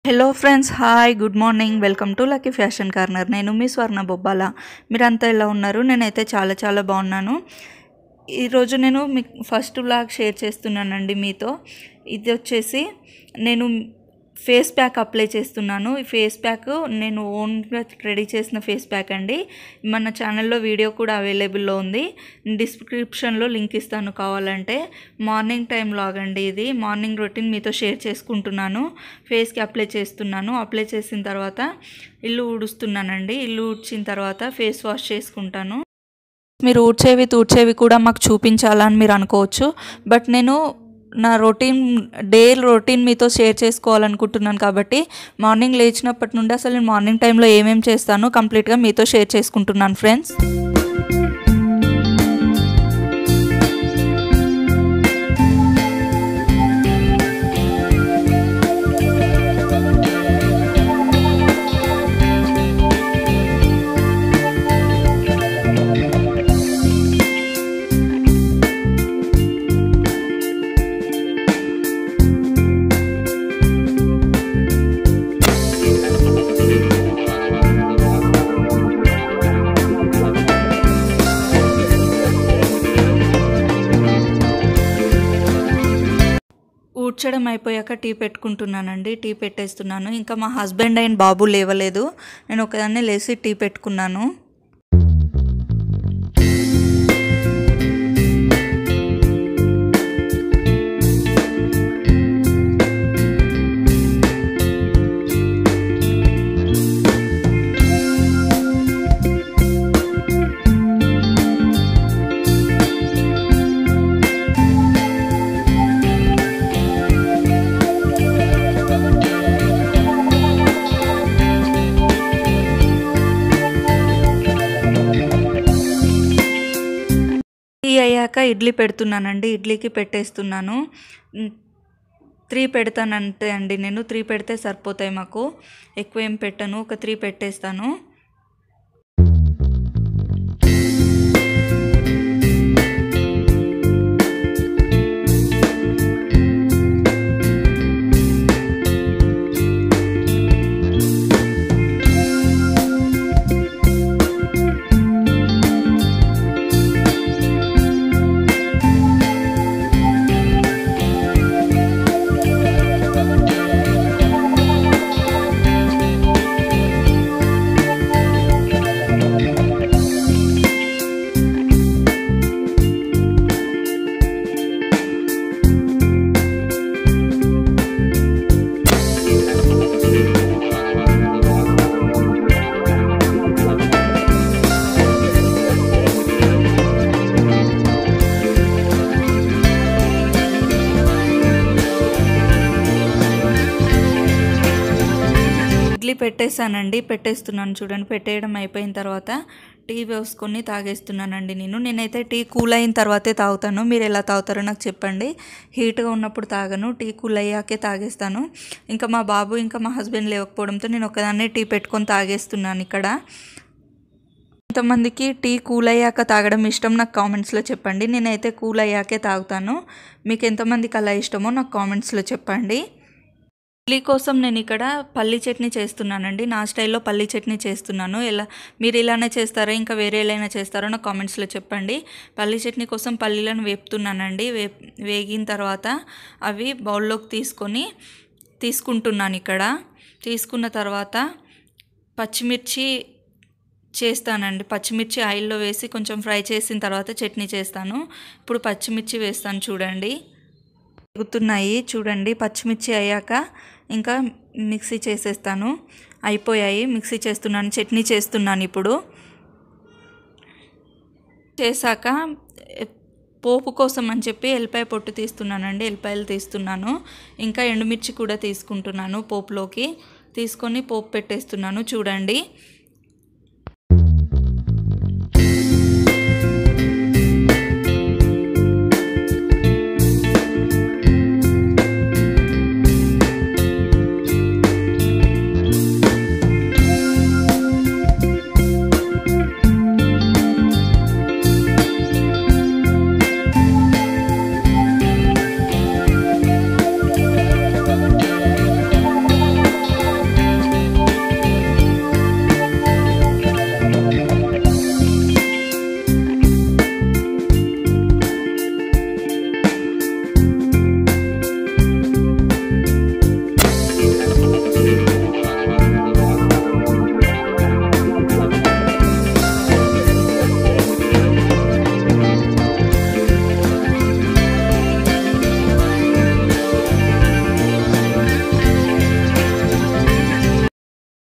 hello friends hi good morning welcome to lucky fashion corner నేను మీ స్వర్ణ బొబ్బాల మీరంతా ఎలా ఉన్నారు నేనైతే చాలా చాలా బాగున్నాను ఈరోజు నేను మీకు ఫస్ట్ బ్లాగ్ షేర్ చేస్తున్నానండి మీతో ఇది వచ్చేసి నేను ఫేస్ ప్యాక్ అప్లై చేస్తున్నాను ఈ ఫేస్ ప్యాక్ నేను ఓన్గా రెడీ చేసిన ఫేస్ ప్యాక్ అండి మన ఛానల్లో వీడియో కూడా అవైలబుల్లో ఉంది డిస్క్రిప్షన్లో లింక్ ఇస్తాను కావాలంటే మార్నింగ్ టైం లాగండి ఇది మార్నింగ్ రొటీన్ మీతో షేర్ చేసుకుంటున్నాను ఫేస్కి అప్లై చేస్తున్నాను అప్లై చేసిన తర్వాత ఇల్లు ఊడుస్తున్నానండి ఇల్లు ఊడ్చిన తర్వాత ఫేస్ వాష్ చేసుకుంటాను మీరు ఊడ్చేవి తూడ్చేవి కూడా మాకు చూపించాలని మీరు అనుకోవచ్చు బట్ నేను నా రొటీన్ డే రొటీన్ మీతో షేర్ చేసుకోవాలనుకుంటున్నాను కాబట్టి మార్నింగ్ లేచినప్పటి నుండి అసలు నేను మార్నింగ్ టైంలో ఏమేమి చేస్తానో కంప్లీట్గా మీతో షేర్ చేసుకుంటున్నాను ఫ్రెండ్స్ ఊడ్చడం అయిపోయాక టీ పెట్టుకుంటున్నానండి టీ పెట్టేస్తున్నాను ఇంకా మా హస్బెండ్ అయిన బాబు లేవలేదు నేను ఒకదాన్నే లేచి టీ పెట్టుకున్నాను టీ అయ్యాక ఇడ్లీ పెడుతున్నానండి ఇడ్లీకి పెట్టేస్తున్నాను త్రీ పెడతానంటే అండి నేను త్రీ పెడితే సరిపోతాయి మాకు ఎక్కువ ఏం పెట్టను ఒక త్రీ పెట్టేస్తాను ఇడ్లీ పెట్టేశానండి పెట్టేస్తున్నాను చూడండి పెట్టేయడం అయిపోయిన తర్వాత టీ వేసుకొని తాగేస్తున్నానండి నేను నేనైతే టీ కూల్ అయిన తర్వాతే తాగుతాను మీరు ఎలా తాగుతారో నాకు చెప్పండి హీట్గా ఉన్నప్పుడు తాగను టీ కూల్ అయ్యాకే తాగేస్తాను ఇంకా మా బాబు ఇంకా మా హస్బెండ్ లేకపోవడంతో నేను ఒకదాన్నే టీ పెట్టుకొని తాగేస్తున్నాను ఇక్కడ కొంతమందికి టీ కూల్ అయ్యాక తాగడం ఇష్టం నాకు కామెంట్స్లో చెప్పండి నేనైతే కూల్ అయ్యాకే తాగుతాను మీకు ఎంతమందికి అలా ఇష్టమో నాకు కామెంట్స్లో చెప్పండి ఇడ్లీ కోసం నేను ఇక్కడ పల్లి చట్నీ చేస్తున్నానండి నా స్టైల్లో పల్లి చట్నీ చేస్తున్నాను ఎలా మీరు ఇలానే చేస్తారా ఇంకా వేరే ఎలా చేస్తారో నాకు కామెంట్స్లో చెప్పండి పల్లి చట్నీ కోసం పల్లీలను వేపుతున్నానండి వే వేగిన తర్వాత అవి బౌల్లోకి తీసుకొని తీసుకుంటున్నాను ఇక్కడ తీసుకున్న తర్వాత పచ్చిమిర్చి చేస్తానండి పచ్చిమిర్చి ఆయిల్లో వేసి కొంచెం ఫ్రై చేసిన తర్వాత చట్నీ చేస్తాను ఇప్పుడు పచ్చిమిర్చి వేస్తాను చూడండి ఎగుతున్నాయి చూడండి పచ్చిమిర్చి అయ్యాక ఇంకా మిక్సీ చేసేస్తాను అయిపోయాయి మిక్సీ చేస్తున్నాను చట్నీ చేస్తున్నాను ఇప్పుడు చేశాక పోపు కోసం అని చెప్పి ఎల్లిపాయ పొట్టు తీస్తున్నానండి ఎల్లిపాయలు తీస్తున్నాను ఇంకా ఎండుమిర్చి కూడా తీసుకుంటున్నాను పోపులోకి తీసుకొని పోపు పెట్టేస్తున్నాను చూడండి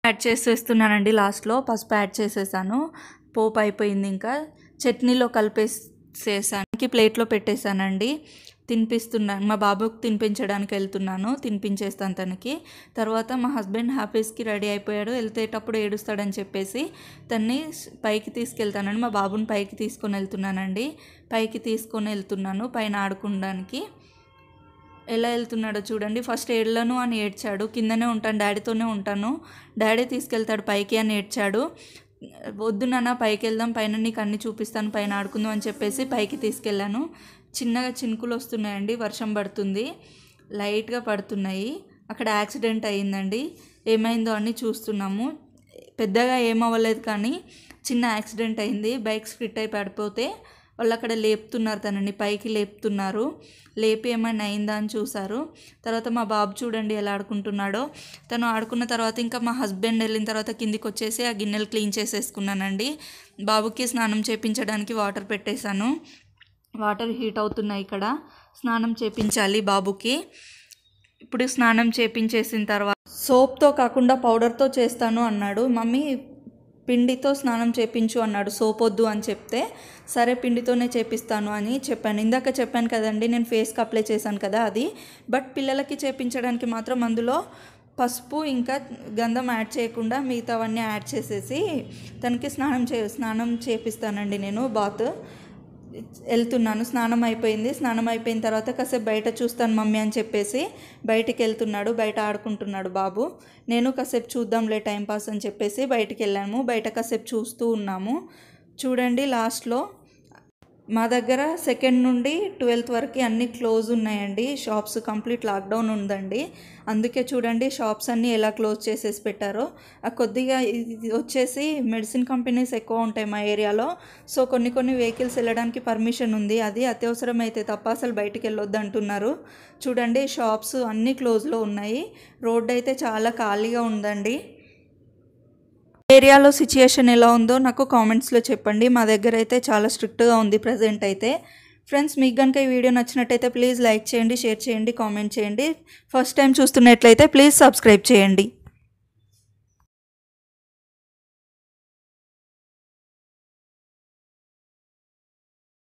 యాడ్ చేసేస్తున్నానండి లాస్ట్లో పసుపు యాడ్ చేసేసాను పోపు అయిపోయింది ఇంకా చట్నీలో కలిపేసేసానికి ప్లేట్లో పెట్టేశానండి తినిపిస్తున్నాను మా బాబుకి తినిపించడానికి వెళ్తున్నాను తినిపించేస్తాను తనకి తర్వాత మా హస్బెండ్ హ్యాపీస్కి రెడీ అయిపోయాడు వెళ్తేటప్పుడు ఏడుస్తాడని చెప్పేసి తన్ని పైకి తీసుకెళ్తానండి మా బాబుని పైకి తీసుకొని వెళ్తున్నానండి పైకి తీసుకొని వెళ్తున్నాను పైన ఆడుకోవడానికి ఎలా వెళ్తున్నాడో చూడండి ఫస్ట్ ఏడ్లను అని ఏడ్చాడు కిందనే ఉంటాను డాడీతోనే ఉంటాను డాడీ తీసుకెళ్తాడు పైకి అని ఏడ్చాడు వద్దు నాన్న పైకి వెళ్దాం పైన నీకు అన్ని చూపిస్తాను పైన ఆడుకుందాం అని చెప్పేసి పైకి తీసుకెళ్ళాను చిన్నగా చినుకులు వస్తున్నాయండి వర్షం పడుతుంది లైట్గా పడుతున్నాయి అక్కడ యాక్సిడెంట్ అయ్యిందండి ఏమైందో అని చూస్తున్నాము పెద్దగా ఏమవ్వలేదు కానీ చిన్న యాక్సిడెంట్ అయింది బైక్ స్కిట్ అయి పడిపోతే వాళ్ళు అక్కడ లేపుతున్నారు తనని పైకి లేపుతున్నారు లేపి ఏమైనా అయిందా అని చూసారు తర్వాత మా బాబు చూడండి ఎలా ఆడుకుంటున్నాడో తను ఆడుకున్న తర్వాత ఇంకా మా హస్బెండ్ వెళ్ళిన తర్వాత కిందికి వచ్చేసి ఆ గిన్నెలు క్లీన్ చేసేసుకున్నానండి బాబుకి స్నానం చేపించడానికి వాటర్ పెట్టేశాను వాటర్ హీట్ అవుతున్నాయి ఇక్కడ స్నానం చేపించాలి బాబుకి ఇప్పుడు స్నానం చేపించేసిన తర్వాత సోప్తో కాకుండా పౌడర్తో చేస్తాను అన్నాడు మమ్మీ పిండితో స్నానం చేపించు అన్నాడు సోప్ వద్దు అని చెప్తే సరే పిండితోనే చేపిస్తాను అని చెప్పాను ఇందాక చెప్పాను కదండి నేను ఫేస్కి అప్లై చేశాను కదా అది బట్ పిల్లలకి చేపించడానికి మాత్రం అందులో పసుపు ఇంకా గంధం యాడ్ చేయకుండా మిగతావన్నీ యాడ్ చేసేసి తనకి స్నానం చే స్నానం చేపిస్తానండి నేను బాత్ వెళ్తున్నాను స్నానం అయిపోయింది స్నానం అయిపోయిన తర్వాత కాసేపు బయట చూస్తాను మమ్మీ అని చెప్పేసి బయటికి వెళ్తున్నాడు బయట ఆడుకుంటున్నాడు బాబు నేను కాసేపు చూద్దాంలే టైంపాస్ అని చెప్పేసి బయటికి వెళ్ళాము బయట కాసేపు చూస్తూ ఉన్నాము చూడండి లాస్ట్లో మా దగ్గర సెకండ్ నుండి ట్వెల్త్ వరకు అన్నీ క్లోజ్ ఉన్నాయండి షాప్స్ కంప్లీట్ లాక్డౌన్ ఉందండి అందుకే చూడండి షాప్స్ అన్నీ ఎలా క్లోజ్ చేసేసి పెట్టారో ఆ కొద్దిగా ఇది వచ్చేసి మెడిసిన్ కంపెనీస్ ఎక్కువ ఉంటాయి మా ఏరియాలో సో కొన్ని కొన్ని వెహికల్స్ వెళ్ళడానికి పర్మిషన్ ఉంది అది అత్యవసరం అయితే తప్ప అసలు బయటికి వెళ్ళొద్దు అంటున్నారు చూడండి షాప్స్ అన్నీ క్లోజ్లో ఉన్నాయి రోడ్ అయితే చాలా ఖాళీగా ఉందండి ఏరియాలో సిచ్యుయేషన్ ఎలా ఉందో నాకు కామెంట్స్లో చెప్పండి మా దగ్గర అయితే చాలా స్ట్రిక్ట్గా ఉంది ప్రజెంట్ అయితే ఫ్రెండ్స్ మీకు కనుక ఈ వీడియో నచ్చినట్టయితే ప్లీజ్ లైక్ చేయండి షేర్ చేయండి కామెంట్ చేయండి ఫస్ట్ టైం చూస్తున్నట్లయితే ప్లీజ్ సబ్స్క్రైబ్ చేయండి